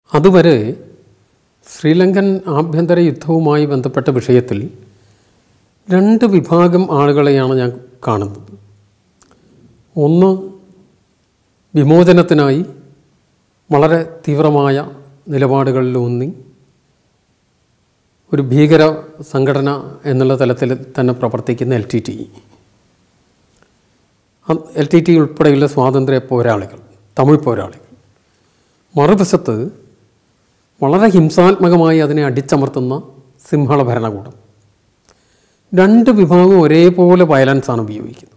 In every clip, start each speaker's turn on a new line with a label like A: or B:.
A: അതുവരെ ശ്രീലങ്കൻ ആഭ്യന്തര യുദ്ധവുമായി ബന്ധപ്പെട്ട വിഷയത്തിൽ രണ്ട് വിഭാഗം ആളുകളെയാണ് ഞാൻ കാണുന്നത് ഒന്ന് വിമോചനത്തിനായി വളരെ തീവ്രമായ നിലപാടുകളിലൂന്നി ഒരു ഭീകര സംഘടന എന്നുള്ള തലത്തിൽ തന്നെ പ്രവർത്തിക്കുന്ന L T T L T T ഉൾപ്പെടെയുള്ള സ്വാതന്ത്ര്യ പോരാളികൾ തമിഴ് പോരാളികൾ മറുവശത്ത് വളരെ ഹിംസാത്മകമായി അതിനെ അടിച്ചമർത്തുന്ന സിംഹള ഭരണകൂടം രണ്ട് വിഭാഗവും ഒരേപോലെ വയലൻസാണ് ഉപയോഗിക്കുന്നത്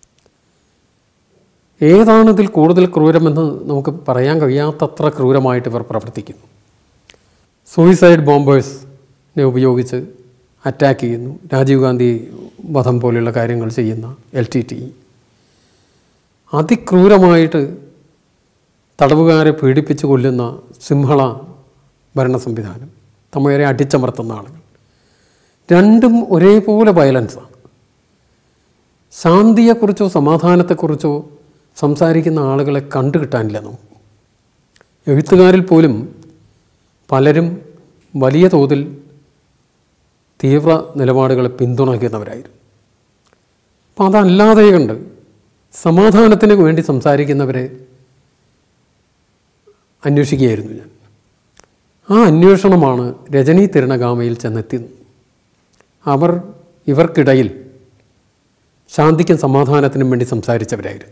A: ഏതാണ് ഇതിൽ കൂടുതൽ ക്രൂരമെന്ന് നമുക്ക് പറയാൻ കഴിയാത്തത്ര ക്രൂരമായിട്ട് ഇവർ പ്രവർത്തിക്കുന്നു സൂയിസൈഡ് ബോംബേഴ്സിനെ ഉപയോഗിച്ച് അറ്റാക്ക് ചെയ്യുന്നു രാജീവ് ഗാന്ധി വധം പോലെയുള്ള കാര്യങ്ങൾ ചെയ്യുന്ന എൽ ടി ടി അതിക്രൂരമായിട്ട് തടവുകാരെ പീഡിപ്പിച്ച് കൊല്ലുന്ന സിംഹള ഭരണ സംവിധാനം തമിഴരെ അടിച്ചമർത്തുന്ന ആളുകൾ രണ്ടും ഒരേപോലെ വയലൻസാണ് ശാന്തിയെക്കുറിച്ചോ സമാധാനത്തെക്കുറിച്ചോ സംസാരിക്കുന്ന ആളുകളെ കണ്ടു കിട്ടാനില്ല നമുക്ക് എഴുത്തുകാരിൽ പോലും പലരും വലിയ തോതിൽ തീവ്ര നിലപാടുകളെ പിന്തുണയ്ക്കുന്നവരായിരുന്നു അപ്പം അതല്ലാതെ കണ്ട് സമാധാനത്തിന് വേണ്ടി സംസാരിക്കുന്നവരെ അന്വേഷിക്കുകയായിരുന്നു ഞാൻ ആ അന്വേഷണമാണ് രജനി തിരുണഗാമയിൽ ചെന്നെത്തിയത് അവർ ഇവർക്കിടയിൽ ശാന്തിക്കും സമാധാനത്തിനും വേണ്ടി സംസാരിച്ചവരായിരുന്നു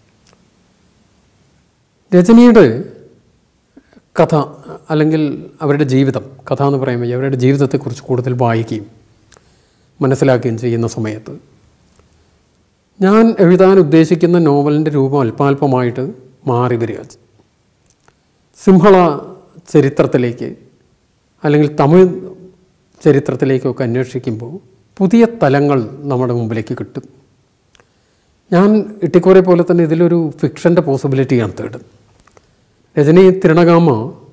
A: രജനിയുടെ കഥ അല്ലെങ്കിൽ അവരുടെ ജീവിതം കഥ എന്ന് പറയുമ്പോൾ അവരുടെ ജീവിതത്തെക്കുറിച്ച് കൂടുതൽ വായിക്കുകയും മനസ്സിലാക്കുകയും ചെയ്യുന്ന സമയത്ത് ഞാൻ എഴുതാൻ ഉദ്ദേശിക്കുന്ന നോവലിൻ്റെ രൂപം അല്പാൽപമായിട്ട് മാറി വരിക സിംഹള ചരിത്രത്തിലേക്ക് അല്ലെങ്കിൽ തമിഴ് ചരിത്രത്തിലേക്കൊക്കെ അന്വേഷിക്കുമ്പോൾ പുതിയ തലങ്ങൾ നമ്മുടെ മുമ്പിലേക്ക് കിട്ടും ഞാൻ ഇട്ടിക്കോരെ പോലെ തന്നെ ഇതിലൊരു ഫിക്ഷൻ്റെ പോസിബിലിറ്റിയാണ് തേടുന്നത് രജനി തിരുണഗാമ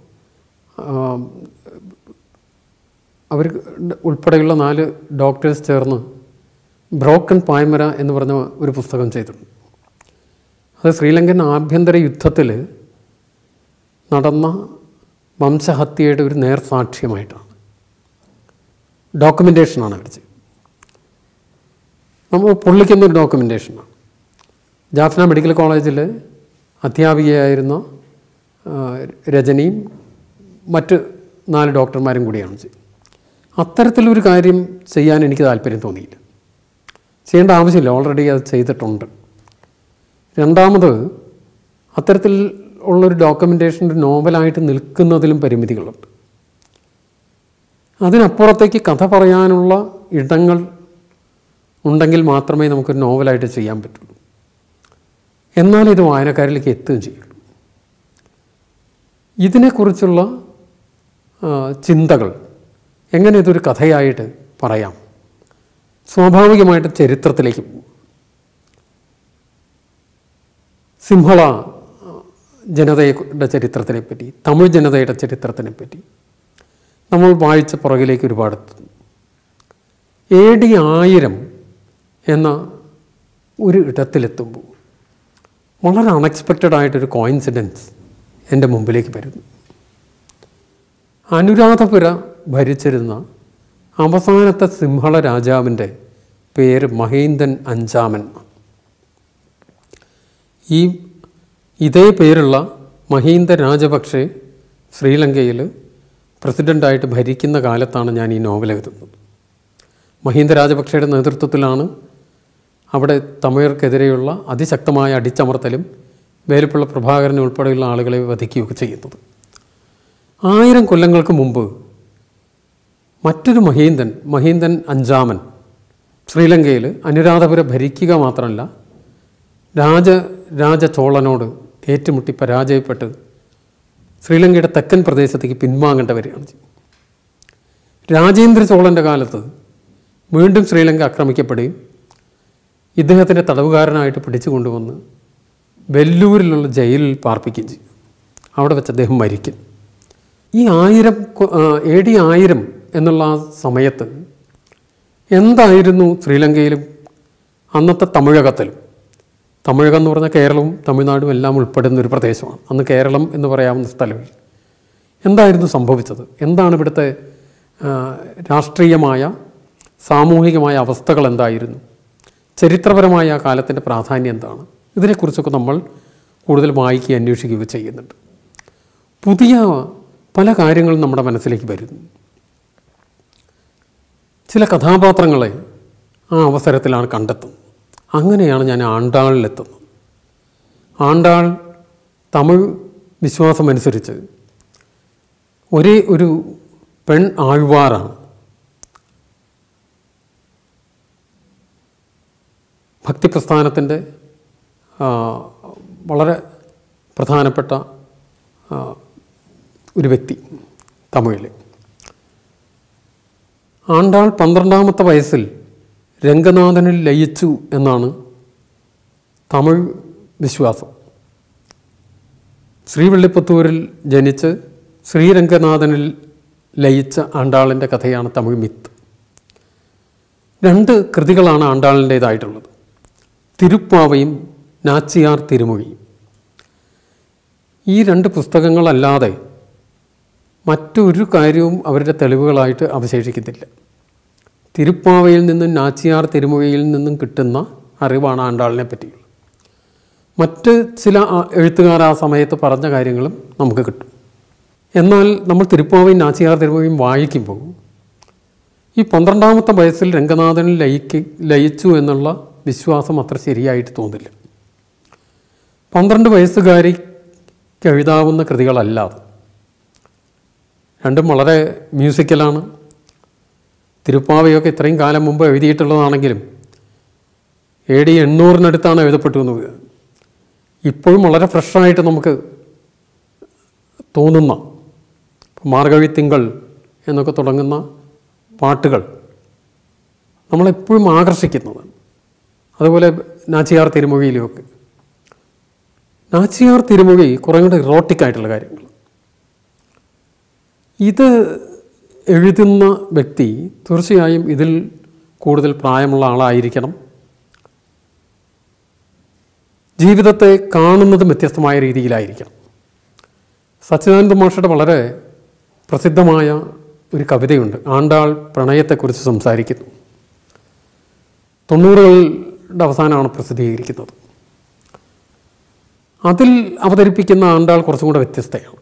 A: അവർ ഉൾപ്പെടെയുള്ള നാല് ഡോക്ടേഴ്സ് ചേർന്ന് ബ്രോക്കൺ പായ്മര എന്ന് പറഞ്ഞ ഒരു പുസ്തകം ചെയ്തിട്ടുണ്ട് അത് ശ്രീലങ്കൻ ആഭ്യന്തര യുദ്ധത്തിൽ നടന്ന വംശഹത്യയുടെ ഒരു നേർസാക്ഷ്യമായിട്ടാണ് ഡോക്യുമെൻറ്റേഷനാണ് അവർ ചെയ്തത് നമ്മൾ പൊള്ളിക്കുന്ന ഒരു ഡോക്യുമെൻറ്റേഷനാണ് ജാഫ്ന മെഡിക്കൽ കോളേജിൽ അധ്യാപികയായിരുന്ന രജനിയും മറ്റ് നാല് ഡോക്ടർമാരും കൂടിയാണ് ചെയ്തത് അത്തരത്തിലൊരു കാര്യം ചെയ്യാൻ എനിക്ക് താല്പര്യം തോന്നിയില്ല ചെയ്യേണ്ട ആവശ്യമില്ല ഓൾറെഡി അത് ചെയ്തിട്ടുണ്ട് രണ്ടാമത് അത്തരത്തിൽ ഉള്ളൊരു ഡോക്യുമെൻറ്റേഷൻ ഒരു നോവലായിട്ട് നിൽക്കുന്നതിലും പരിമിതികളുണ്ട് അതിനപ്പുറത്തേക്ക് കഥ പറയാനുള്ള ഇടങ്ങൾ ഉണ്ടെങ്കിൽ മാത്രമേ നമുക്കൊരു നോവലായിട്ട് ചെയ്യാൻ പറ്റുള്ളൂ എന്നാൽ ഇത് വായനക്കാരിലേക്ക് എത്തുകയും ചെയ്യുള്ളൂ ഇതിനെക്കുറിച്ചുള്ള ചിന്തകൾ എങ്ങനെ ഇതൊരു കഥയായിട്ട് പറയാം സ്വാഭാവികമായിട്ട് ചരിത്രത്തിലേക്ക് പോകും സിംഹള ജനതയുടെ ചരിത്രത്തിനെ പറ്റി തമിഴ് ജനതയുടെ ചരിത്രത്തിനെ പറ്റി നമ്മൾ വായിച്ച പുറകിലേക്ക് ഒരുപാട് എ ഡി ആയിരം എന്ന ഒരു ഇടത്തിലെത്തുമ്പോൾ വളരെ അൺഎക്സ്പെക്റ്റഡ് ആയിട്ടൊരു കോയിൻസിഡൻസ് എൻ്റെ മുമ്പിലേക്ക് വരുന്നു അനുരാധപുര ഭരിച്ചിരുന്ന അവസാനത്തെ സിംഹള രാജാവിൻ്റെ പേര് മഹേന്ദൻ അഞ്ചാമൻ ഈ ഇതേ പേരുള്ള മഹീന്ദ രാജപക്ഷെ ശ്രീലങ്കയിൽ പ്രസിഡൻ്റായിട്ട് ഭരിക്കുന്ന കാലത്താണ് ഞാൻ ഈ നോവൽ എഴുതുന്നത് മഹീന്ദ രാജപക്ഷയുടെ നേതൃത്വത്തിലാണ് അവിടെ തമിഴർക്കെതിരെയുള്ള അതിശക്തമായ അടിച്ചമർത്തലും വേലുപ്പിള്ള പ്രഭാകരൻ ഉൾപ്പെടെയുള്ള ആളുകളെ വധിക്കുകയൊക്കെ ചെയ്യുന്നത് ആയിരം കൊല്ലങ്ങൾക്ക് മുമ്പ് മറ്റൊരു മഹീന്ദൻ മഹീന്ദൻ അഞ്ചാമൻ ശ്രീലങ്കയിൽ അനുരാധപുരം ഭരിക്കുക മാത്രമല്ല രാജ രാജചോളനോട് ഏറ്റുമുട്ടി പരാജയപ്പെട്ട് ശ്രീലങ്കയുടെ തെക്കൻ പ്രദേശത്തേക്ക് പിൻവാങ്ങേണ്ട വരികയാണ് രാജേന്ദ്ര ചോളൻ്റെ കാലത്ത് വീണ്ടും ശ്രീലങ്ക ആക്രമിക്കപ്പെടുകയും ഇദ്ദേഹത്തിൻ്റെ തടവുകാരനായിട്ട് പിടിച്ചു കൊണ്ടുവന്ന് വെല്ലൂരിലുള്ള ജയിലിൽ പാർപ്പിക്കുകയും ചെയ്യും അവിടെ വെച്ച് അദ്ദേഹം മരിക്കും ഈ ആയിരം എ ഡി ആയിരം എന്നുള്ള ആ സമയത്ത് എന്തായിരുന്നു ശ്രീലങ്കയിലും അന്നത്തെ തമിഴകത്തിലും തമിഴകം എന്ന് പറഞ്ഞാൽ കേരളവും തമിഴ്നാടും എല്ലാം ഉൾപ്പെടുന്ന ഒരു പ്രദേശമാണ് അന്ന് കേരളം എന്ന് പറയാവുന്ന സ്ഥലമില്ല എന്തായിരുന്നു സംഭവിച്ചത് എന്താണ് ഇവിടുത്തെ ആ, രാഷ്ട്രീയമായ സാമൂഹികമായ അവസ്ഥകൾ എന്തായിരുന്നു ചരിത്രപരമായ ആ കാലത്തിൻ്റെ പ്രാധാന്യം എന്താണ് ഇതിനെക്കുറിച്ചൊക്കെ നമ്മൾ കൂടുതൽ വായിക്കുകയും അന്വേഷിക്കുകയും ചെയ്യുന്നുണ്ട് പുതിയ പല കാര്യങ്ങളും നമ്മുടെ മനസ്സിലേക്ക് വരുന്നു ചില കഥാപാത്രങ്ങളെ ആ അവസരത്തിലാണ് കണ്ടെത്തുന്നത് അങ്ങനെയാണ് ഞാൻ ആണ്ടാളിലെത്തുന്നത് ആണ്ടാൾ തമിഴ് വിശ്വാസമനുസരിച്ച് ഒരേ ഒരു പെൺ ആഴ്വാറാണ് ഭക്തിപ്രസ്ഥാനത്തിൻ്റെ ആ, വളരെ പ്രധാനപ്പെട്ട ആ, ഒരു വ്യക്തി തമിഴിൽ ആണ്ടാൾ പന്ത്രണ്ടാമത്തെ വയസ്സിൽ രംഗനാഥനിൽ ലയിച്ചു എന്നാണ് തമിഴ് വിശ്വാസം ശ്രീവള്ളിപ്പത്തൂരിൽ ജനിച്ച് ശ്രീരംഗനാഥനിൽ ലയിച്ച ആണ്ടാളിൻ്റെ കഥയാണ് തമിഴ് മിത്ത് രണ്ട് കൃതികളാണ് ആണ്ടാളിൻ്റേതായിട്ടുള്ളത് തിരുപ്പാവയും നാച്ചിയാർ തിരുമൊഴിയും ഈ രണ്ട് പുസ്തകങ്ങളല്ലാതെ മറ്റൊരു കാര്യവും അവരുടെ തെളിവുകളായിട്ട് അവശേഷിക്കുന്നില്ല തിരുപ്പാവയിൽ നിന്നും നാച്ചിയാർ തിരുമൊഴിയിൽ നിന്നും കിട്ടുന്ന അറിവാണ് ആണ്ടാളിനെ പറ്റിയുള്ളത് മറ്റ് ചില ആ- എഴുത്തുകാർ ആ സമയത്ത് പറഞ്ഞ കാര്യങ്ങളും നമുക്ക് കിട്ടും എന്നാൽ നമ്മൾ തിരുപ്പാവയും നാച്ചിയാർ തിരുമൊഴിയും വായിക്കുമ്പോൾ ഈ പന്ത്രണ്ടാമത്തെ വയസ്സിൽ രംഗനാഥനിൽ ലയിക്ക് ലയിച്ചു എന്നുള്ള വിശ്വാസം അത്ര ശരിയായിട്ട് തോന്നില്ല പന്ത്രണ്ട് വയസ്സുകാരിക്ക് എഴുതാവുന്ന കൃതികളല്ല അത് രണ്ടും വളരെ മ്യൂസിക്കലാണ് തിരുപ്പാവയൊക്കെ ഇത്രയും കാലം മുമ്പ് എഴുതിയിട്ടുള്ളതാണെങ്കിലും എ ഡി എണ്ണൂറിനടുത്താണ് എഴുതപ്പെട്ടു എന്നത് ഇപ്പോഴും വളരെ ഫ്രഷായിട്ട് നമുക്ക് തോന്നുന്ന മാർഗഴി തിങ്കൾ എന്നൊക്കെ തുടങ്ങുന്ന പാട്ടുകൾ നമ്മളെപ്പോഴും ആകർഷിക്കുന്നതാണ് അതുപോലെ നാച്ചിയാർ തിരുമൊഴിയിലുമൊക്കെ നാച്ചിയാർ തിരുമൊഴി കുറേ കൂടെ ഇറോട്ടിക് ആയിട്ടുള്ള കാര്യങ്ങൾ ഇത് എഴുതുന്ന വ്യക്തി തീർച്ചയായും ഇതിൽ കൂടുതൽ പ്രായമുള്ള ആളായിരിക്കണം ജീവിതത്തെ കാണുന്നതും വ്യത്യസ്തമായ രീതിയിലായിരിക്കണം സച്ചിദാനന്ദ മാഷയുടെ വളരെ പ്രസിദ്ധമായ ഒരു കവിതയുണ്ട് ആണ്ടാൾ പ്രണയത്തെക്കുറിച്ച് സംസാരിക്കുന്നു തൊണ്ണൂറുകളുടെ അവസാനമാണ് പ്രസിദ്ധീകരിക്കുന്നത് അതിൽ അവതരിപ്പിക്കുന്ന ആണ്ടാൾ കുറച്ചും കൂടെ വ്യത്യസ്തയാണ്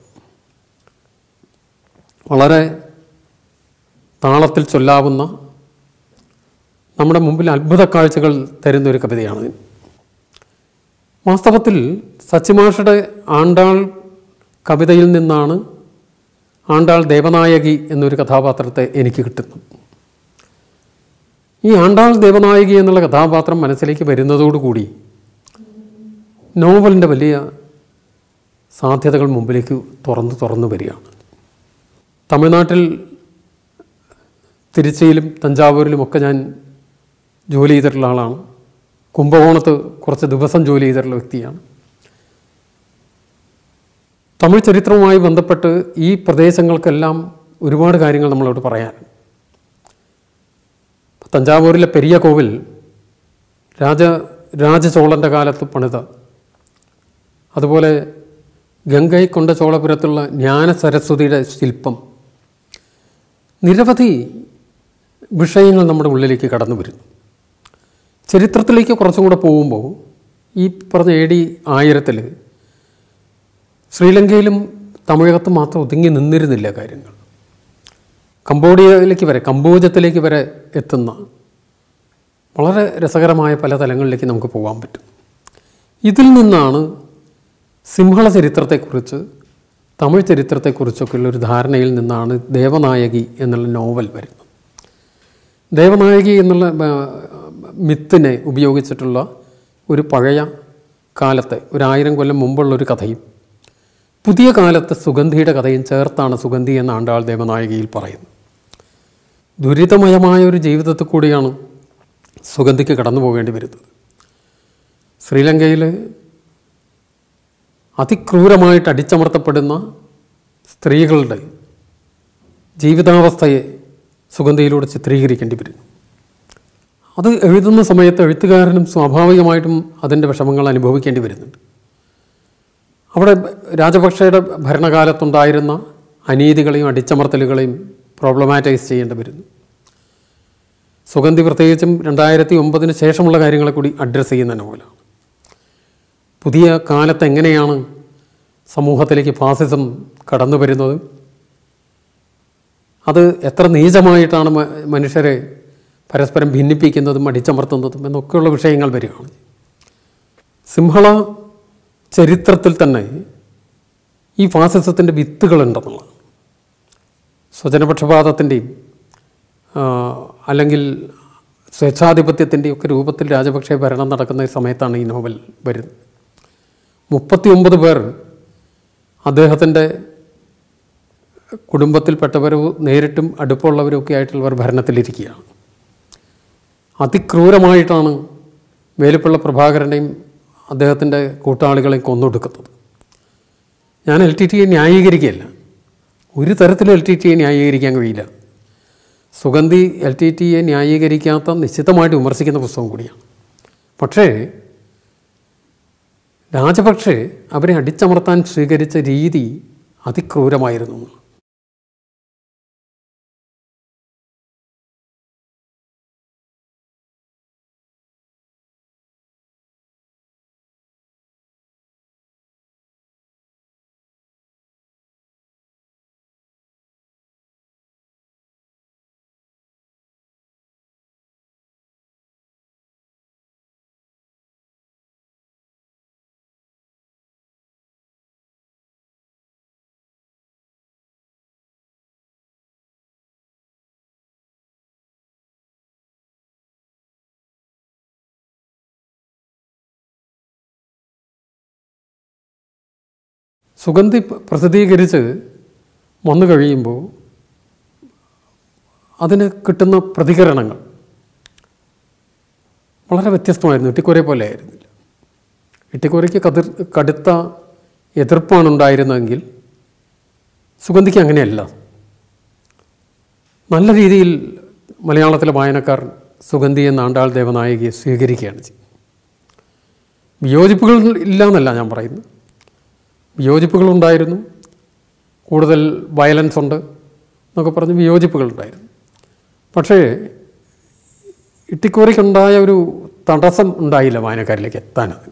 A: വളരെ താളത്തിൽ ചൊല്ലാവുന്ന നമ്മുടെ മുമ്പിൽ അത്ഭുത കാഴ്ചകൾ തരുന്ന ഒരു കവിതയാണ് ഇത്. വാസ്തവത്തിൽ സച്ചിമാഷയുടെ ആണ്ടാൾ കവിതയിൽ നിന്നാണ് ആണ്ടാൾ ദേവനായകി എന്നൊരു കഥാപാത്രത്തെ എനിക്ക് കിട്ടുന്നത് ഈ ആണ്ടാൾ ദേവനായകി എന്നുള്ള കഥാപാത്രം മനസ്സിലേക്ക് വരുന്നതോടുകൂടി നോവലിൻ്റെ വലിയ സാധ്യതകൾ മുമ്പിലേക്ക് തുറന്ന് തുറന്നു വരികയാണ് തമിഴ്നാട്ടിൽ തിരുച്ചിയിലും തഞ്ചാവൂരിലുമൊക്കെ ഞാൻ ജോലി ചെയ്തിട്ടുള്ള ആളാണ് കുംഭകോണത്ത് കുറച്ച് ദിവസം ജോലി ചെയ്തിട്ടുള്ള വ്യക്തിയാണ് തമിഴ് ചരിത്രവുമായി ബന്ധപ്പെട്ട് ഈ പ്രദേശങ്ങൾക്കെല്ലാം ഒരുപാട് കാര്യങ്ങൾ നമ്മളോട് പറയാൻ തഞ്ചാവൂരിലെ പെരിയ കോവിൽ രാജ രാജചോളൻ്റെ കാലത്ത് പണിത അതുപോലെ ഗംഗൈ കൊണ്ട ചോളപുരത്തുള്ള ജ്ഞാന സരസ്വതിയുടെ ശില്പം നിരവധി വിഷയങ്ങൾ നമ്മുടെ ഉള്ളിലേക്ക് കടന്നു വരുന്നു ചരിത്രത്തിലേക്ക് കുറച്ചും കൂടെ പോകുമ്പോൾ ഈ പറഞ്ഞ എ ഡി ആയിരത്തിൽ ശ്രീലങ്കയിലും തമിഴകത്തും മാത്രം ഒതുങ്ങി നിന്നിരുന്നില്ല കാര്യങ്ങൾ കംബോഡിയയിലേക്ക് വരെ കമ്പോജത്തിലേക്ക് വരെ എത്തുന്ന വളരെ രസകരമായ പല തലങ്ങളിലേക്ക് നമുക്ക് പോകാൻ പറ്റും ഇതിൽ നിന്നാണ് സിംഹള ചരിത്രത്തെക്കുറിച്ച് തമിഴ് ചരിത്രത്തെക്കുറിച്ചൊക്കെയുള്ള ഒരു ധാരണയിൽ നിന്നാണ് ദേവനായകി എന്നുള്ള നോവൽ വരുന്നത് ദേവനായകി എന്നുള്ള ആ, മിത്തിനെ ഉപയോഗിച്ചിട്ടുള്ള ഒരു പഴയ കാലത്തെ ഒരു ആയിരം കൊല്ലം മുമ്പുള്ള ഒരു കഥയും പുതിയ കാലത്തെ സുഗന്ധിയുടെ കഥയും ചേർത്താണ് സുഗന്ധി എന്ന ആണ്ടാൾ ദേവനായകിയിൽ പറയുന്നത് ദുരിതമയമായ ഒരു ജീവിതത്തിൽ കൂടിയാണ് സുഗന്ധിക്ക് കടന്നു പോകേണ്ടി വരുന്നത് ശ്രീലങ്കയിൽ അതിക്രൂരമായിട്ട് അടിച്ചമർത്തപ്പെടുന്ന സ്ത്രീകളുടെ ജീവിതാവസ്ഥയെ സുഗന്ധിയിലൂടെ ചിത്രീകരിക്കേണ്ടി വരുന്നു അത് എഴുതുന്ന സമയത്ത് എഴുത്തുകാരനും സ്വാഭാവികമായിട്ടും അതിൻ്റെ വിഷമങ്ങൾ അനുഭവിക്കേണ്ടി വരുന്നുണ്ട് അവിടെ രാജപക്ഷയുടെ ഭരണകാലത്തുണ്ടായിരുന്ന അനീതികളെയും അടിച്ചമർത്തലുകളെയും പ്രോബ്ലമാറ്റൈസ് ചെയ്യേണ്ടി വരുന്നു സുഗന്ധി പ്രത്യേകിച്ചും രണ്ടായിരത്തി ഒമ്പതിന് ശേഷമുള്ള കാര്യങ്ങളെ കൂടി അഡ്രസ്സ് ചെയ്യുന്ന നോവലാണ് പുതിയ കാലത്ത് എങ്ങനെയാണ് സമൂഹത്തിലേക്ക് ഫാസിസം കടന്നു വരുന്നത് അത് എത്ര നീചമായിട്ടാണ് മ- മനുഷ്യരെ പരസ്പരം ഭിന്നിപ്പിക്കുന്നതും അടിച്ചമർത്തുന്നതും എന്നൊക്കെയുള്ള വിഷയങ്ങൾ വരികയാണ് സിംഹള ചരിത്രത്തിൽ തന്നെ ഈ ഫാസിസത്തിൻ്റെ വിത്തുകളുണ്ടെന്നുള്ളതാണ് സ്വജനപക്ഷപാതത്തിൻ്റെയും അല്ലെങ്കിൽ സ്വേച്ഛാധിപത്യത്തിൻ്റെയും ഒക്കെ രൂപത്തിൽ രാജപക്ഷെ ഭരണം നടക്കുന്ന ഈ സമയത്താണ് ഈ നോവൽ വരുന്നത് മുപ്പത്തിയൊമ്പത് പേർ അദ്ദേഹത്തിൻ്റെ കുടുംബത്തിൽപ്പെട്ടവരോ നേരിട്ടും അടുപ്പമുള്ളവരും ഒക്കെ ആയിട്ടുള്ളവർ ഭരണത്തിലിരിക്കുകയാണ് അതിക്രൂരമായിട്ടാണ് വേലുപ്പിള്ള പ്രഭാകരൻ്റെയും അദ്ദേഹത്തിൻ്റെ കൂട്ടാളികളെയും കൊന്നൊടുക്കുന്നത് ഞാൻ എൽ ടി ടിയെ ന്യായീകരിക്കുകയല്ല ഒരു തരത്തിലും എൽ ടി ടിയെ ന്യായീകരിക്കാൻ കഴിയില്ല സുഗന്ധി എൽ ടി ടിയെ ന്യായീകരിക്കാത്ത നിശ്ചിതമായിട്ട് വിമർശിക്കുന്ന പുസ്തകം കൂടിയാണ് പക്ഷേ രാജപക്ഷെ അവരെ അടിച്ചമർത്താൻ സ്വീകരിച്ച രീതി അതിക്രൂരമായിരുന്നു എന്നുള്ളത്. സുഗന്ധി പ- പ്രസിദ്ധീകരിച്ച് വന്നു കഴിയുമ്പോൾ അതിന് കിട്ടുന്ന പ്രതികരണങ്ങൾ വളരെ വ്യത്യസ്തമായിരുന്നു ഇട്ടിക്കോരെ പോലെ ആയിരുന്നില്ല ഇട്ടിക്കോരയ്ക്ക് കതിർ കടുത്ത എതിർപ്പാണ് ഉണ്ടായിരുന്നതെങ്കിൽ സുഗന്ധിക്ക് അങ്ങനെയല്ല നല്ല രീതിയിൽ മലയാളത്തിലെ വായനക്കാർ സുഗന്ധി എന്ന ആണ്ടാൾ ദേവനായകിയെ സ്വീകരിക്കുകയാണ് ചെയ്യുന്നത് വിയോജിപ്പുകൾ ഇല്ല എന്നല്ല ഞാൻ പറയുന്നത് വിയോജിപ്പുകളുണ്ടായിരുന്നു കൂടുതൽ വയലൻസ് ഉണ്ട് എന്നൊക്കെ പറഞ്ഞ് വിയോജിപ്പുകളുണ്ടായിരുന്നു പക്ഷേ ഇട്ടിക്കോറിക്കുണ്ടായ ഒരു തടസ്സം ഉണ്ടായില്ല വായനക്കാരിലേക്ക് എത്താനത്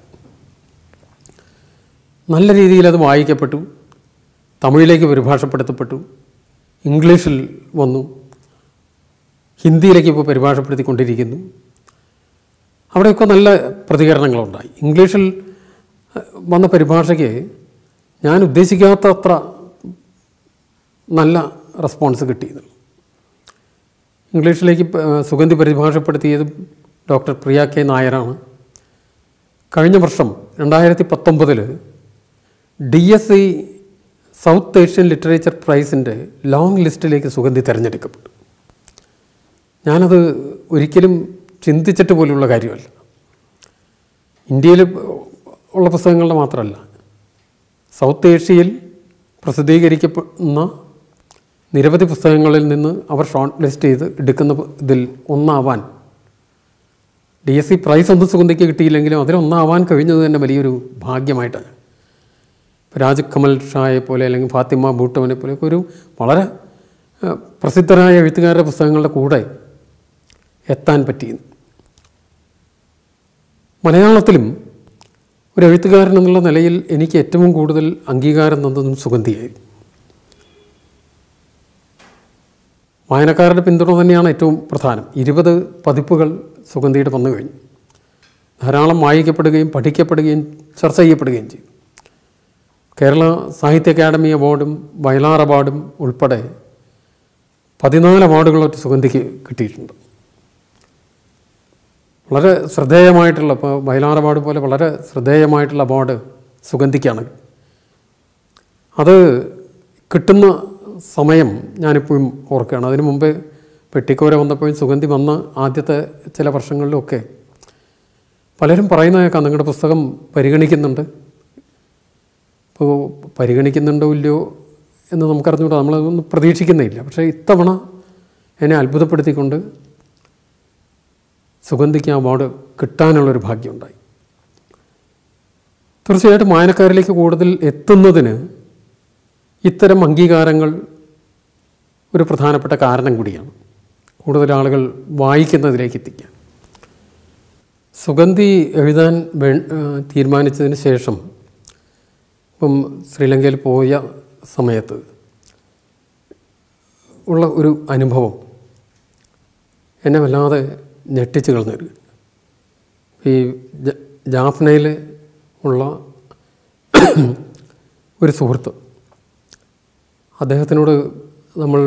A: നല്ല രീതിയിൽ അത് വായിക്കപ്പെട്ടു തമിഴിലേക്ക് പരിഭാഷപ്പെടുത്തപ്പെട്ടു ഇംഗ്ലീഷിൽ വന്നു ഹിന്ദിയിലേക്ക് ഇപ്പോൾ പരിഭാഷപ്പെടുത്തിക്കൊണ്ടിരിക്കുന്നു അവിടെയൊക്കെ നല്ല പ്രതികരണങ്ങളുണ്ടായി ഇംഗ്ലീഷിൽ അഹ്, വന്ന പരിഭാഷയ്ക്ക് ഞാൻ ഉദ്ദേശിക്കാത്ത അത്ര നല്ല റെസ്പോൺസ് കിട്ടിയെന്നുള്ളു ഇംഗ്ലീഷിലേക്ക് പ- ഏഹ് സുഗന്ധി പരിഭാഷപ്പെടുത്തിയത് ഡോക്ടർ പ്രിയ കെ നായരാണ് കഴിഞ്ഞ വർഷം രണ്ടായിരത്തി പത്തൊമ്പതിൽ D S E South Asian literature പ്രൈസിൻ്റെ ലോങ് ലിസ്റ്റിലേക്ക് സുഗന്ധി തിരഞ്ഞെടുക്കപ്പെട്ടു ഞാനത് ഒരിക്കലും ചിന്തിച്ചിട്ട് പോലുള്ള കാര്യമല്ല ഇന്ത്യയിൽ ഉള്ള പുസ്തകങ്ങളുടെ മാത്രമല്ല സൗത്ത് ഏഷ്യയിൽ പ്രസിദ്ധീകരിക്കപ്പെടുന്ന നിരവധി പുസ്തകങ്ങളിൽ നിന്ന് അവർ ഷോർട്ട് ലിസ്റ്റ് ചെയ്ത് എടുക്കുന്ന ഇതിൽ ഒന്നാവാൻ ഡി എസ് സി പ്രൈസ് ഒന്നും സുഗന്ധിക്ക് കിട്ടിയില്ലെങ്കിലും അതിലൊന്നാവാൻ കഴിഞ്ഞത് തന്നെ വലിയൊരു ഭാഗ്യമായിട്ടാണ് ഇപ്പോൾ രാജ് കമൽ ഷായെ പോലെ അല്ലെങ്കിൽ ഫാത്തിമ ഭൂട്ടവനെ പോലെയൊക്കെ ഒരു വളരെ ഏഹ്, പ്രസിദ്ധരായ എഴുത്തുകാരുടെ പുസ്തകങ്ങളുടെ കൂടെ എത്താൻ പറ്റി മലയാളത്തിലും ഒരു എഴുത്തുകാരൻ എന്നുള്ള നിലയിൽ എനിക്ക് ഏറ്റവും കൂടുതൽ അംഗീകാരം തന്നതും സുഗന്ധിയായി വായനക്കാരുടെ പിന്തുണ തന്നെയാണ് ഏറ്റവും പ്രധാനം ഇരുപത് പതിപ്പുകൾ സുഗന്ധിയുടെ വന്നു കഴിഞ്ഞു ധാരാളം വായിക്കപ്പെടുകയും പഠിക്കപ്പെടുകയും ചർച്ച ചെയ്യപ്പെടുകയും ചെയ്തു കേരള സാഹിത്യ അക്കാദമി അവാർഡും വയലാർ അവാർഡും ഉൾപ്പെടെ പതിനാല് അവാർഡുകളൊക്കെ സുഗന്ധിക്ക് കിട്ടിയിട്ടുണ്ട് വളരെ ശ്രദ്ധേയമായിട്ടുള്ള ഇപ്പോൾ വയലാർ അവാർഡ് പോലെ വളരെ ശ്രദ്ധേയമായിട്ടുള്ള അവാർഡ് സുഗന്ധിക്കാണ് അത് കിട്ടുന്ന സമയം ഞാനിപ്പോഴും ഓർക്കുകയാണ് അതിനു മുമ്പേ പെട്ടിക്കോര വന്നപ്പോഴും സുഗന്ധി വന്ന ആദ്യത്തെ ചില വർഷങ്ങളിലൊക്കെ പലരും പറയുന്ന കേൾക്കാം നിങ്ങളുടെ പുസ്തകം പരിഗണിക്കുന്നുണ്ട് ഇപ്പോൾ പരിഗണിക്കുന്നുണ്ടോ ഇല്ലയോ എന്ന് നമുക്കറിഞ്ഞുകൂടാ നമ്മളതൊന്നും പ്രതീക്ഷിക്കുന്നില്ല പക്ഷേ ഇത്തവണ എന്നെ അത്ഭുതപ്പെടുത്തിക്കൊണ്ട് സുഗന്ധിക്ക് ആ അവാർഡ് കിട്ടാനുള്ളൊരു ഭാഗ്യമുണ്ടായി തീർച്ചയായിട്ടും വായനക്കാരിലേക്ക് കൂടുതൽ എത്തുന്നതിന് ഇത്തരം അംഗീകാരങ്ങൾ ഒരു പ്രധാനപ്പെട്ട കാരണം കൂടിയാണ് കൂടുതൽ ആളുകൾ വായിക്കുന്നതിലേക്ക് എത്തിക്കാൻ സുഗന്ധി എഴുതാൻ വേ ആ, തീരുമാനിച്ചതിന് ശേഷം ഇപ്പം ശ്രീലങ്കയിൽ പോയ സമയത്ത് ഉള്ള ഒരു അനുഭവം എന്നെ വല്ലാതെ ഞെട്ടിച്ച് കളഞ്ഞൊരു ഈ ജ- ജാഫ്നയിൽ ഉള്ള ഒരു സുഹൃത്ത് അദ്ദേഹത്തിനോട് നമ്മൾ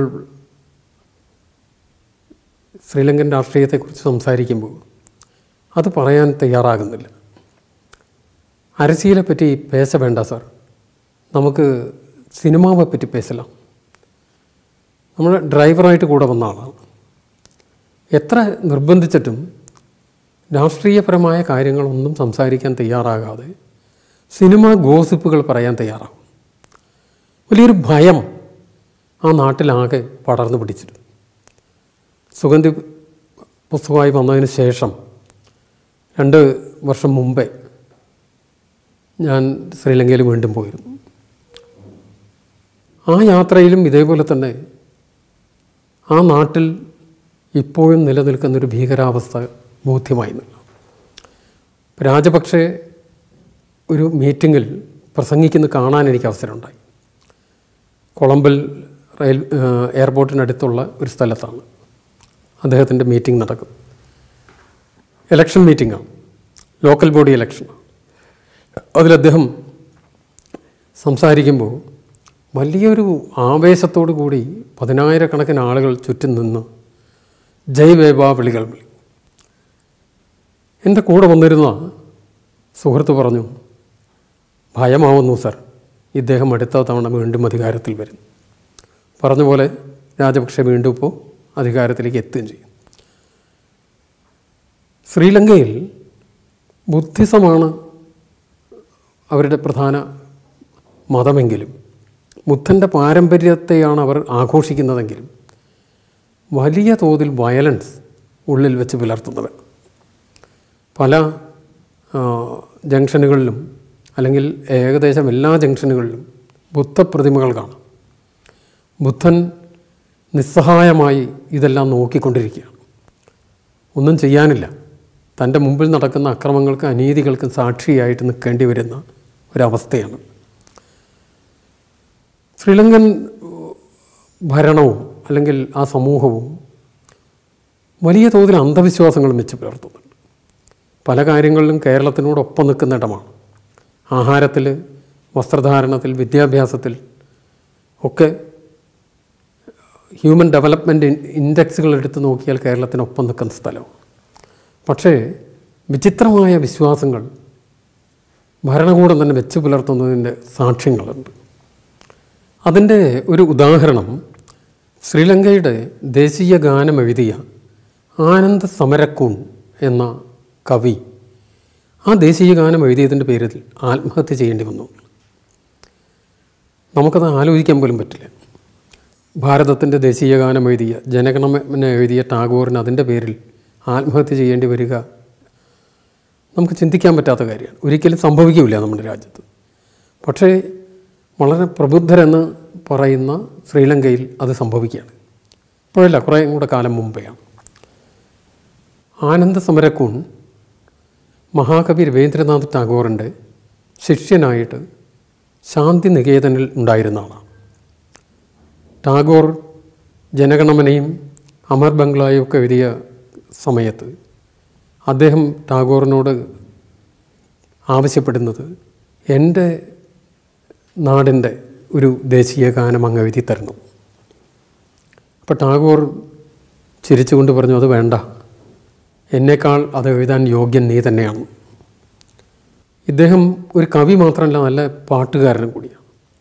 A: ശ്രീലങ്കൻ രാഷ്ട്രീയത്തെക്കുറിച്ച് സംസാരിക്കുമ്പോൾ അത് പറയാൻ തയ്യാറാകുന്നില്ല അരസിയലെ പറ്റി പേശ വേണ്ട സാർ നമുക്ക് സിനിമാവെ പറ്റി പേശലാം നമ്മൾ ഡ്രൈവറായിട്ട് കൂടെ വന്ന ആളാണ് എത്ര നിർബന്ധിച്ചിട്ടും രാഷ്ട്രീയപരമായ കാര്യങ്ങളൊന്നും സംസാരിക്കാൻ തയ്യാറാകാതെ സിനിമ ഗോസിപ്പുകൾ പറയാൻ തയ്യാറാകും വലിയൊരു ഭയം ആ നാട്ടിലാകെ പടർന്നു പിടിച്ചിരുന്നു സുഗന്ധി പുസ്തകമായി വന്നതിന് ശേഷം രണ്ട് വർഷം മുമ്പേ ഞാൻ ശ്രീലങ്കയിൽ വീണ്ടും പോയിരുന്നു ആ യാത്രയിലും ഇതേപോലെ തന്നെ ആ നാട്ടിൽ ഇപ്പോഴും നിലനിൽക്കുന്നൊരു ഭീകരാവസ്ഥ ബോധ്യമായി നിന്നു രാജപക്ഷെ ഒരു മീറ്റിങ്ങിൽ പ്രസംഗിക്കുന്ന കാണാൻ എനിക്ക് അവസരമുണ്ടായി കൊളംബിൽ റെയിൽ ഏഹ് എയർപോർട്ടിനടുത്തുള്ള ഒരു സ്ഥലത്താണ് അദ്ദേഹത്തിൻ്റെ മീറ്റിംഗ് നടക്കുന്നത് ഇലക്ഷൻ മീറ്റിംഗാണ് ലോക്കൽ ബോഡി ഇലക്ഷനാണ് അതിൽ അദ്ദേഹം സംസാരിക്കുമ്പോൾ വലിയൊരു ആവേശത്തോടു കൂടി പതിനായിരക്കണക്കിന് ആളുകൾ ചുറ്റും നിന്ന് ജയ് വേബ വിളികൾ വിളി എൻ്റെ കൂടെ വന്നിരുന്ന സുഹൃത്ത് പറഞ്ഞു ഭയമാവുന്നു സർ ഇദ്ദേഹം അടുത്ത തവണ വീണ്ടും അധികാരത്തിൽ വരും പറഞ്ഞ പോലെ രാജപക്ഷെ വീണ്ടും ഇപ്പോൾ അധികാരത്തിലേക്ക് എത്തുകയും ചെയ്യും ശ്രീലങ്കയിൽ ബുദ്ധിസമാണ് അവരുടെ പ്രധാന മതമെങ്കിലും ബുദ്ധൻ്റെ പാരമ്പര്യത്തെയാണ് അവർ ആഘോഷിക്കുന്നതെങ്കിലും വലിയ തോതിൽ വയലൻസ് ഉള്ളിൽ വെച്ച് പുലർത്തുന്നവർ പല ആ, ജംഗ്ഷനുകളിലും അല്ലെങ്കിൽ ഏകദേശം എല്ലാ ജംഗ്ഷനുകളിലും ബുദ്ധപ്രതിമകൾ കാണാം ബുദ്ധൻ നിസ്സഹായമായി ഇതെല്ലാം നോക്കിക്കൊണ്ടിരിക്കുകയാണ് ഒന്നും ചെയ്യാനില്ല തൻ്റെ മുമ്പിൽ നടക്കുന്ന അക്രമങ്ങൾക്ക് അനീതികൾക്ക് സാക്ഷിയായിട്ട് നിൽക്കേണ്ടി വരുന്ന ഒരവസ്ഥയാണ് ശ്രീലങ്കൻ ഭരണവും അല്ലെങ്കിൽ ആ സമൂഹവും വലിയ തോതിൽ അന്ധവിശ്വാസങ്ങൾ വെച്ച് പുലർത്തുന്നുണ്ട് പല കാര്യങ്ങളിലും കേരളത്തിനോടൊപ്പം നിൽക്കുന്ന ഇടമാണ് ആഹാരത്തിൽ വസ്ത്രധാരണത്തിൽ വിദ്യാഭ്യാസത്തിൽ ഒക്കെ ഹ്യൂമൻ ഡെവലപ്മെൻറ്റ് ഇൻഡെക്സുകൾ എടുത്ത് നോക്കിയാൽ കേരളത്തിനൊപ്പം നിൽക്കുന്ന സ്ഥലമാണ് പക്ഷേ വിചിത്രമായ വിശ്വാസങ്ങൾ ഭരണകൂടം തന്നെ വെച്ച് പുലർത്തുന്നതിൻ്റെ സാക്ഷ്യങ്ങളുണ്ട് അതിൻ്റെ ഒരു ഉദാഹരണം ശ്രീലങ്കയുടെ ദേശീയ ഗാനം എഴുതിയ ആനന്ദ സമരക്കൂൺ എന്ന കവി ആ ദേശീയ ഗാനം എഴുതിയതിൻ്റെ പേരിൽ ആത്മഹത്യ ചെയ്യേണ്ടി വന്നു നമുക്കത് ആലോചിക്കാൻ പോലും പറ്റില്ല ഭാരതത്തിൻ്റെ ദേശീയ ഗാനം എഴുതിയ ജനഗണമന എഴുതിയ ടാഗോറിന് അതിൻ്റെ പേരിൽ ആത്മഹത്യ ചെയ്യേണ്ടി വരിക നമുക്ക് ചിന്തിക്കാൻ പറ്റാത്ത കാര്യമാണ് ഒരിക്കലും സംഭവിക്കില്ല നമ്മുടെ രാജ്യത്ത് പക്ഷേ വളരെ പ്രബുദ്ധരെന്ന് പറയുന്ന ശ്രീലങ്കയിൽ അത് സംഭവിക്കുകയാണ് ഇപ്പോഴല്ല കുറേ കൂടെ കാലം മുമ്പെയാണ് ആനന്ദ സമരക്കൂൺ മഹാകവി രവീന്ദ്രനാഥ് ടാഗോറിൻ്റെ ശിഷ്യനായിട്ട് ശാന്തി നികേതനിൽ ഉണ്ടായിരുന്ന ആളാണ് ടാഗോർ ജനഗണമനയും അമർ ബംഗ്ലായും ഒക്കെ എഴുതിയ സമയത്ത് അദ്ദേഹം ടാഗോറിനോട് ആവശ്യപ്പെടുന്നത് എൻ്റെ നാടിൻ്റെ ഒരു ദേശീയ ഗാനം അങ്ങ് എഴുതി തരണം അപ്പോൾ ടാഗോർ ചിരിച്ചുകൊണ്ട് പറഞ്ഞു അത് വേണ്ട എന്നേക്കാൾ അത് എഴുതാൻ യോഗ്യൻ നീ തന്നെയാണ് ഇദ്ദേഹം ഒരു കവി മാത്രമല്ല നല്ല പാട്ടുകാരനും കൂടിയാണ്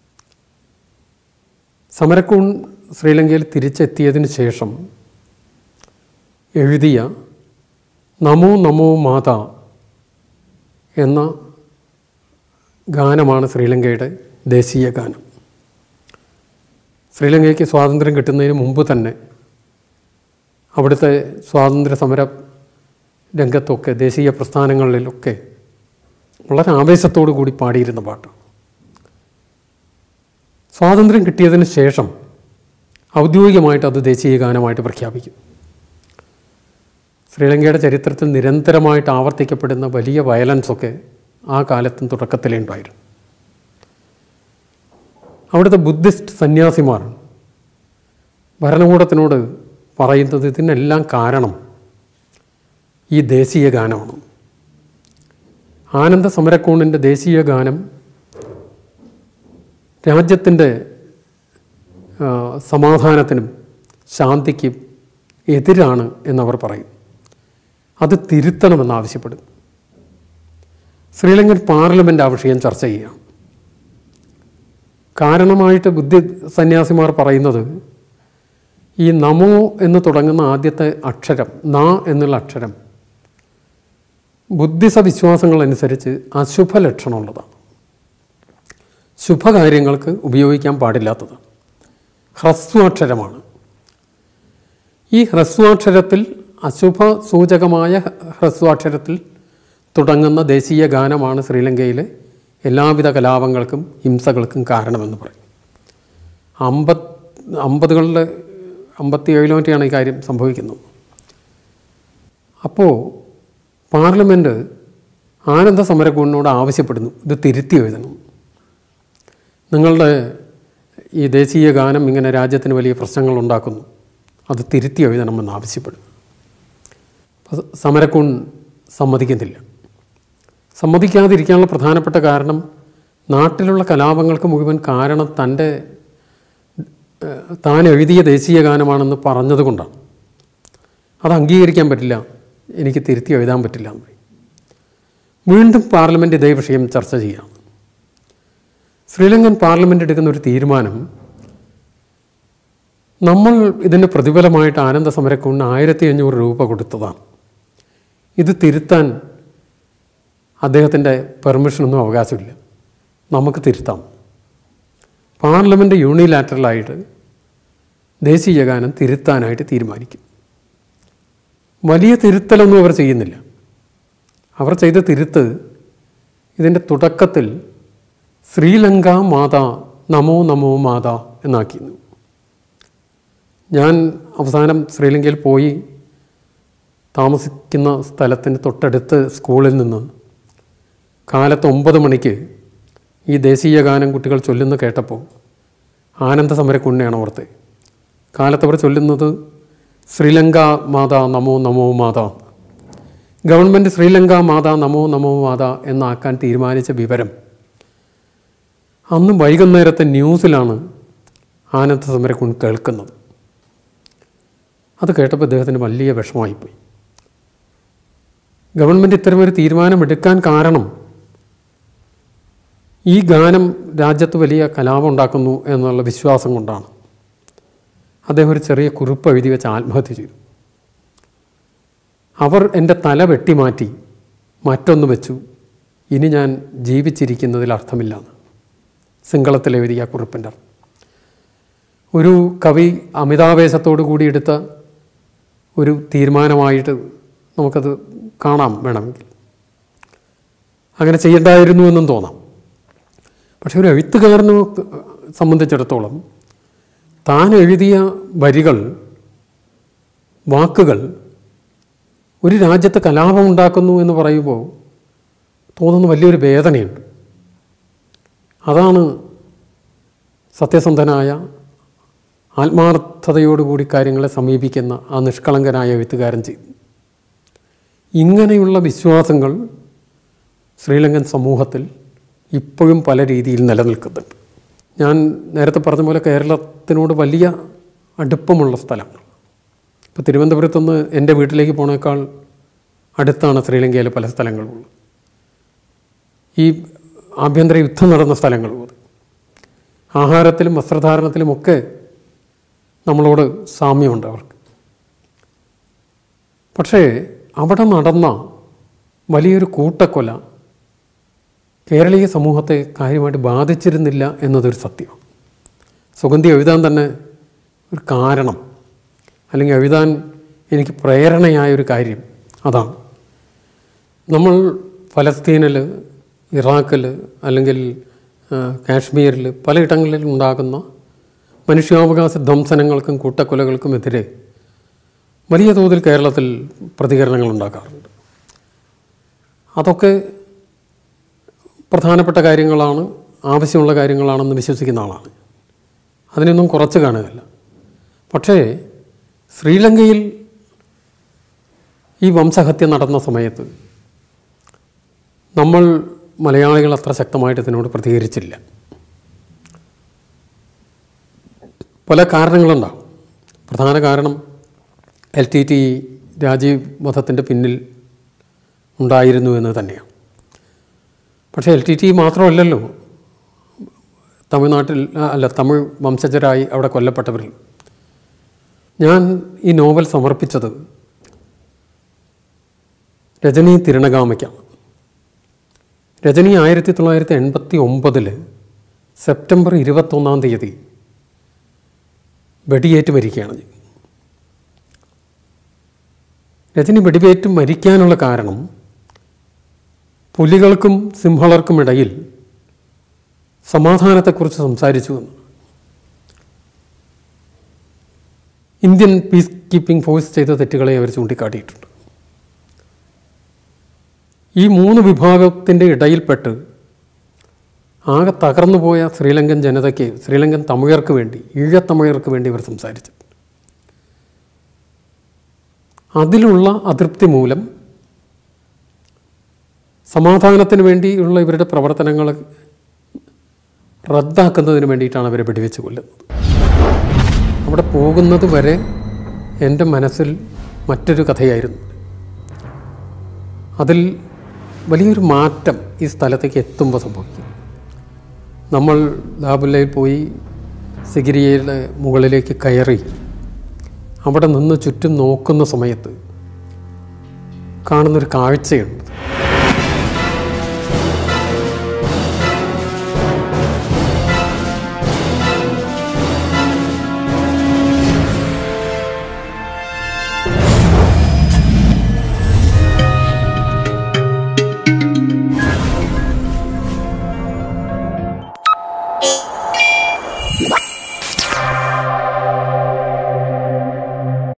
A: സമരക്കൂൺ ശ്രീലങ്കയിൽ തിരിച്ചെത്തിയതിന് ശേഷം എഴുതിയ നമോ നമോ മാത എന്ന ഗാനമാണ് ശ്രീലങ്കയുടെ ദേശീയ ഗാനം ശ്രീലങ്കയ്ക്ക് സ്വാതന്ത്ര്യം കിട്ടുന്നതിന് മുമ്പ് തന്നെ അവിടുത്തെ സ്വാതന്ത്ര്യ സമര രംഗത്തൊക്കെ ദേശീയ പ്രസ്ഥാനങ്ങളിലൊക്കെ വളരെ ആവേശത്തോടു കൂടി പാടിയിരുന്ന പാട്ട് സ്വാതന്ത്ര്യം കിട്ടിയതിന് ശേഷം ഔദ്യോഗികമായിട്ട് അത് ദേശീയ ഗാനമായിട്ട് പ്രഖ്യാപിക്കും ശ്രീലങ്കയുടെ ചരിത്രത്തിൽ നിരന്തരമായിട്ട് ആവർത്തിക്കപ്പെടുന്ന വലിയ വയലൻസൊക്കെ ആ കാലത്തും തുടക്കത്തിലേ ഉണ്ടായിരുന്നു അവിടുത്തെ ബുദ്ധിസ്റ്റ് സന്യാസിമാർ ഭരണകൂടത്തിനോട് പറയുന്നത് ഇതിനെല്ലാം കാരണം ഈ ദേശീയ ഗാനമാണ് ആനന്ദ സമരക്കൂണിൻ്റെ ദേശീയ ഗാനം രാജ്യത്തിൻ്റെ ആ, സമാധാനത്തിനും ശാന്തിക്കും എതിരാണ് എന്നവർ പറയും അത് തിരുത്തണമെന്ന് ആവശ്യപ്പെടും ശ്രീലങ്കൻ പാർലമെൻറ്റ് ആ വിഷയം ചർച്ച ചെയ്യുകയാണ് കാരണമായിട്ട് ബുദ്ധി സന്യാസിമാർ പറയുന്നത് ഈ നമോ എന്ന് തുടങ്ങുന്ന ആദ്യത്തെ അക്ഷരം ന എന്നുള്ള അക്ഷരം ബുദ്ധിസ വിശ്വാസങ്ങളനുസരിച്ച് അശുഭ ലക്ഷണമുള്ളതാണ് ശുഭകാര്യങ്ങൾക്ക് ഉപയോഗിക്കാൻ പാടില്ലാത്തത് ഹ്രസ്വാക്ഷരമാണ് ഈ ഹ്രസ്വാക്ഷരത്തിൽ അശുഭ സൂചകമായ ഹ്രസ്വാക്ഷരത്തിൽ തുടങ്ങുന്ന ദേശീയ ഗാനമാണ് ശ്രീലങ്കയിലെ എല്ലാവിധ കലാപങ്ങൾക്കും ഹിംസകൾക്കും കാരണമെന്ന് പറയും അമ്പത് അമ്പതുകളുടെ അമ്പത്തി ഏഴിലോട്ടാണ് ഈ കാര്യം സംഭവിക്കുന്നത് അപ്പോൾ പാർലമെൻറ്റ് ആനന്ദ സമരക്കൂടിനോട് ആവശ്യപ്പെടുന്നു ഇത് തിരുത്തി എഴുതണം നിങ്ങളുടെ ഈ ദേശീയ ഗാനം ഇങ്ങനെ രാജ്യത്തിന് വലിയ പ്രശ്നങ്ങൾ ഉണ്ടാക്കുന്നു അത് തിരുത്തി എഴുതണമെന്ന് ആവശ്യപ്പെടും അപ്പോൾ സമരക്കൂൺ സമ്മതിക്കുന്നില്ല സമ്മതിക്കാതിരിക്കാനുള്ള പ്രധാനപ്പെട്ട കാരണം നാട്ടിലുള്ള കലാപങ്ങൾക്ക് മുഴുവൻ കാരണം തൻ്റെ ഏഹ്, താൻ എഴുതിയ ദേശീയ ഗാനമാണെന്ന് പറഞ്ഞതുകൊണ്ടാണ് അത് അംഗീകരിക്കാൻ പറ്റില്ല എനിക്ക് തിരുത്തി എഴുതാൻ പറ്റില്ല എന്ന് പറയും വീണ്ടും പാർലമെൻറ്റ് ഇതേ വിഷയം ചർച്ച ചെയ്യാം ശ്രീലങ്കൻ പാർലമെൻറ്റ് എടുക്കുന്ന ഒരു തീരുമാനം നമ്മൾ ഇതിന് പ്രതിഫലമായിട്ട് ആനന്ദ സമരക്കൂടിന് ആയിരത്തി അഞ്ഞൂറ് രൂപ കൊടുത്തതാണ് ഇത് തിരുത്താൻ അദ്ദേഹത്തിൻ്റെ പെർമിഷനൊന്നും അവകാശമില്ല നമുക്ക് തിരുത്താം പാർലമെൻറ്റ് യൂണിലാറ്ററലായിട്ട് ദേശീയ ഗാനം തിരുത്താനായിട്ട് തീരുമാനിക്കും വലിയ തിരുത്തലൊന്നും അവർ ചെയ്യുന്നില്ല അവർ ചെയ്ത തിരുത്ത് ഇതിൻ്റെ തുടക്കത്തിൽ ശ്രീലങ്ക മാതാ നമോ നമോ മാതാ എന്നാക്കിയിരുന്നു ഞാൻ അവസാനം ശ്രീലങ്കയിൽ പോയി താമസിക്കുന്ന സ്ഥലത്തിന് തൊട്ടടുത്ത് സ്കൂളിൽ നിന്ന് കാലത്ത് ഒമ്പത് മണിക്ക് ഈ ദേശീയ ഗാനം കുട്ടികൾ ചൊല്ലുന്ന കേട്ടപ്പോൾ ആനന്ദ സമരക്കുണ്ണയാണ് ഓർത്ത് കാലത്ത് അവർ ചൊല്ലുന്നത് ശ്രീലങ്ക മാതാ നമോ നമോ മാതാ ഗവൺമെൻറ് ശ്രീലങ്ക മാതാ നമോ നമോ മാതാ എന്നാക്കാൻ തീരുമാനിച്ച വിവരം അന്ന് വൈകുന്നേരത്തെ ന്യൂസിലാണ് ആനന്ദ സമരക്കുൺ കേൾക്കുന്നത് അത് കേട്ടപ്പോൾ ഇദ്ദേഹത്തിന് വലിയ വിഷമമായിപ്പോയി ഗവൺമെൻറ് ഇത്തരമൊരു തീരുമാനമെടുക്കാൻ കാരണം ഈ ഗാനം രാജ്യത്ത് വലിയ കലാപം ഉണ്ടാക്കുന്നു എന്നുള്ള വിശ്വാസം കൊണ്ടാണ് അദ്ദേഹം ഒരു ചെറിയ കുറിപ്പ് എഴുതി വെച്ച് ആത്മഹത്യ ചെയ്തു അവർ എൻ്റെ തല വെട്ടിമാറ്റി മറ്റൊന്ന് വെച്ചു ഇനി ഞാൻ ജീവിച്ചിരിക്കുന്നതിൽ അർത്ഥമില്ലാന്ന് സിംഗളത്തിൽ എഴുതിയ ആ കുറിപ്പിൻ്റെ അർത്ഥം ഒരു കവി അമിതാവേശത്തോടു കൂടി എടുത്ത ഒരു തീരുമാനമായിട്ട് നമുക്കത് കാണാം വേണമെങ്കിൽ അങ്ങനെ ചെയ്യണ്ടായിരുന്നു എന്നും തോന്നാം പക്ഷെ ഒരു എഴുത്തുകാരനെ സംബന്ധിച്ചിടത്തോളം താൻ എഴുതിയ വരികൾ വാക്കുകൾ ഒരു രാജ്യത്ത് കലാപം ഉണ്ടാക്കുന്നു എന്ന് പറയുമ്പോൾ തോന്നുന്ന വലിയൊരു വേദനയുണ്ട് അതാണ് സത്യസന്ധനായ ആത്മാർത്ഥതയോടുകൂടി കാര്യങ്ങളെ സമീപിക്കുന്ന ആ നിഷ്കളങ്കനായ എഴുത്തുകാരൻ ചെയ്തു ഇങ്ങനെയുള്ള വിശ്വാസങ്ങൾ ശ്രീലങ്കൻ സമൂഹത്തിൽ ഇപ്പോഴും പല രീതിയിൽ നിലനിൽക്കുന്നുണ്ട് ഞാൻ നേരത്തെ പറഞ്ഞ പോലെ കേരളത്തിനോട് വലിയ അടുപ്പമുള്ള സ്ഥലങ്ങൾ ഇപ്പോൾ തിരുവനന്തപുരത്തുനിന്ന് എൻ്റെ വീട്ടിലേക്ക് പോണേക്കാൾ അടുത്താണ് ശ്രീലങ്കയിലെ പല സ്ഥലങ്ങളും ഉള്ളത് ഈ ആഭ്യന്തര യുദ്ധം നടന്ന സ്ഥലങ്ങളും അത് ആഹാരത്തിലും വസ്ത്രധാരണത്തിലുമൊക്കെ നമ്മളോട് സാമ്യമുണ്ട് അവർക്ക് പക്ഷേ അവിടെ നടന്ന വലിയൊരു കൂട്ടക്കൊല കേരളീയ സമൂഹത്തെ കാര്യമായിട്ട് ബാധിച്ചിരുന്നില്ല എന്നതൊരു സത്യം സുഗന്ധി എഴുതാൻ തന്നെ ഒരു കാരണം അല്ലെങ്കിൽ എഴുതാൻ എനിക്ക് പ്രേരണയായ ഒരു കാര്യം അതാണ് നമ്മൾ ഫലസ്തീനിൽ ഇറാഖിൽ അല്ലെങ്കിൽ ആ, കാശ്മീരിൽ പലയിടങ്ങളിൽ ഉണ്ടാകുന്ന മനുഷ്യാവകാശ ധ്വംസനങ്ങൾക്കും കൂട്ടക്കൊലകൾക്കുമെതിരെ വലിയ തോതിൽ കേരളത്തിൽ പ്രതികരണങ്ങൾ ഉണ്ടാക്കാറുണ്ട് അതൊക്കെ പ്രധാനപ്പെട്ട കാര്യങ്ങളാണ് ആവശ്യമുള്ള കാര്യങ്ങളാണെന്ന് വിശ്വസിക്കുന്ന ആളാണ് അതിനൊന്നും കുറച്ച് കാണുകയല്ല പക്ഷേ ശ്രീലങ്കയിൽ ഈ വംശഹത്യ നടന്ന സമയത്ത് നമ്മൾ മലയാളികൾ അത്ര ശക്തമായിട്ട് ഇതിനോട് പ്രതികരിച്ചില്ല പല കാരണങ്ങളുണ്ടാവും പ്രധാന കാരണം എൽ ടി ടി രാജീവ് വധത്തിൻ്റെ പിന്നിൽ ഉണ്ടായിരുന്നു എന്ന് തന്നെയാണ് പക്ഷേ എൽ ടി ടി മാത്രമല്ലല്ലോ തമിഴ്നാട്ടിൽ ആ, അല്ല തമിഴ് വംശജരായി അവിടെ കൊല്ലപ്പെട്ടവരിൽ ഞാൻ ഈ നോവൽ സമർപ്പിച്ചത് രജനി തിരുണഗാമയ്ക്കാണ് രജനി ആയിരത്തി തൊള്ളായിരത്തി എൺപത്തി ഒമ്പതിൽ സെപ്റ്റംബർ ഇരുപത്തൊന്നാം തീയതി വെടിയേറ്റ് മരിക്കുകയാണ് ചെയ്തത്. രജനി വെടിവേറ്റ് മരിക്കാനുള്ള കാരണം പുലികൾക്കും സിംഹളർക്കും ഇടയിൽ സമാധാനത്തെക്കുറിച്ച് സംസാരിച്ചു എന്ന് ഇന്ത്യൻ പീസ് കീപ്പിംഗ് ഫോഴ്സ് ചെയ്ത തെറ്റുകളെ അവർ ചൂണ്ടിക്കാട്ടിയിട്ടുണ്ട് ഈ മൂന്ന് വിഭാഗത്തിൻ്റെ ഇടയിൽപ്പെട്ട് ആകെ തകർന്നുപോയ ശ്രീലങ്കൻ ജനതയ്ക്ക് ശ്രീലങ്കൻ തമിഴർക്ക് വേണ്ടി ഈഴത്തമിഴർക്ക് വേണ്ടി ഇവർ സംസാരിച്ചു അതിലുള്ള അതൃപ്തി മൂലം സമാധാനത്തിന് വേണ്ടിയുള്ള ഇവരുടെ പ്രവർത്തനങ്ങൾ റദ്ദാക്കുന്നതിന് വേണ്ടിയിട്ടാണ് അവരെ വെടിവെച്ച് കൊല്ലുന്നത് അവിടെ പോകുന്നത് വരെ എൻ്റെ മനസ്സിൽ മറ്റൊരു കഥയായിരുന്നു അതിൽ വലിയൊരു മാറ്റം ഈ സ്ഥലത്തേക്ക് എത്തുമ്പോൾ സംഭവിക്കും നമ്മൾ ലാബുല്ലയിൽ പോയി സിഗിരിയയുടെ മുകളിലേക്ക് കയറി അവിടെ നിന്ന് ചുറ്റും നോക്കുന്ന സമയത്ത് കാണുന്നൊരു കാഴ്ചയുണ്ട്